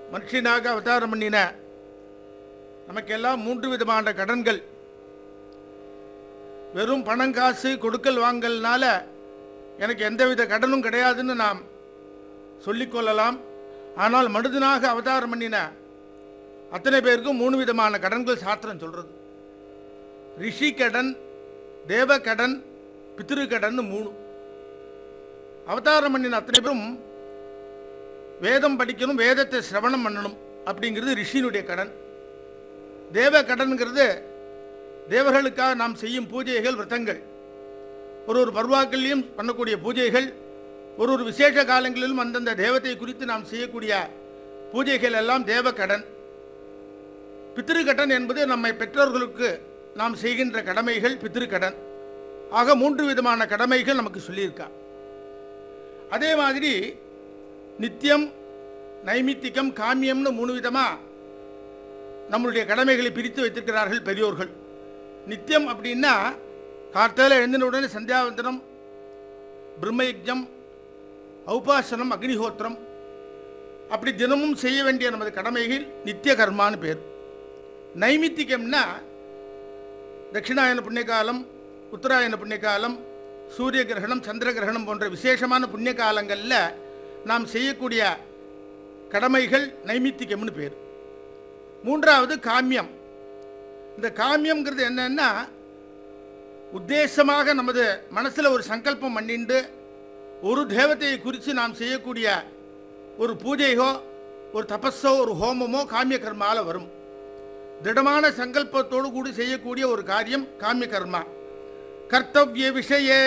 மனுஷனாக அவதாரம் பண்ணின நமக்கெல்லாம் மூன்று விதமான கடன்கள் வெறும் பணம் காசு கொடுக்கல் வாங்கல்னால எனக்கு எந்தவித கடனும் கிடையாதுன்னு நாம் சொல்லிக்கொள்ளலாம் ஆனால் மனிதனாக அவதாரம் பண்ணின அத்தனை பேருக்கும் மூணு விதமான கடன்கள் சாஸ்திரம் சொல்றது ரிஷி கடன் தேவ கடன் பித்திரு கடன் மூணு அவதாரம் பண்ணின அத்தனை பேரும் வேதம் படிக்கணும் வேதத்தை சிரவணம் பண்ணணும் அப்படிங்கிறது ரிஷியினுடைய கடன் தேவ கடன்கிறது தேவர்களுக்காக நாம் செய்யும் பூஜைகள் விரதங்கள் ஒரு ஒரு பருவாக்கள்லையும் பண்ணக்கூடிய பூஜைகள் ஒரு ஒரு விசேஷ காலங்களிலும் அந்தந்த தேவத்தை குறித்து நாம் செய்யக்கூடிய பூஜைகள் எல்லாம் தேவ கடன் பித்திருக்கடன் என்பது நம்மை பெற்றோர்களுக்கு நாம் செய்கின்ற கடமைகள் பித்திருக்கடன் ஆக மூன்று விதமான கடமைகள் நமக்கு சொல்லியிருக்கா அதே மாதிரி நித்தியம் நைமித்திகம் காமியம்னு மூணு விதமாக நம்மளுடைய கடமைகளை பிரித்து வைத்திருக்கிறார்கள் பெரியோர்கள் நித்தியம் அப்படின்னா கார்த்தால எழுந்தின உடனே சந்தியாவந்தனம் பிரம்மயஜம் ஔபாசனம் அக்னிஹோத்திரம் அப்படி தினமும் செய்ய வேண்டிய நமது கடமைகள் நித்திய கர்மான்னு பேர் நைமித்திகம்னா தட்சிணாயன புண்ணியகாலம் உத்தராயண புண்ணியகாலம் சூரிய கிரகணம் சந்திர கிரகணம் போன்ற விசேஷமான புண்ணிய காலங்களில் நாம் செய்யக்கூடிய கடமைகள் நைமித்திகம்னு பேர் மூன்றாவது காமியம் இந்த காமியம்ங்கிறது என்னன்னா உத்தேசமாக நமது மனசில் ஒரு சங்கல்பம் பண்ணிண்டு ஒரு தேவதையை குறித்து நாம் செய்யக்கூடிய ஒரு பூஜையோ ஒரு தபஸோ ஒரு ஹோமமோ காமிய கர்மால வரும் திடமான சங்கல்பத்தோடு கூடி செய்யக்கூடிய ஒரு காரியம் காமிய கர்மா கர்த்தவிய விஷயே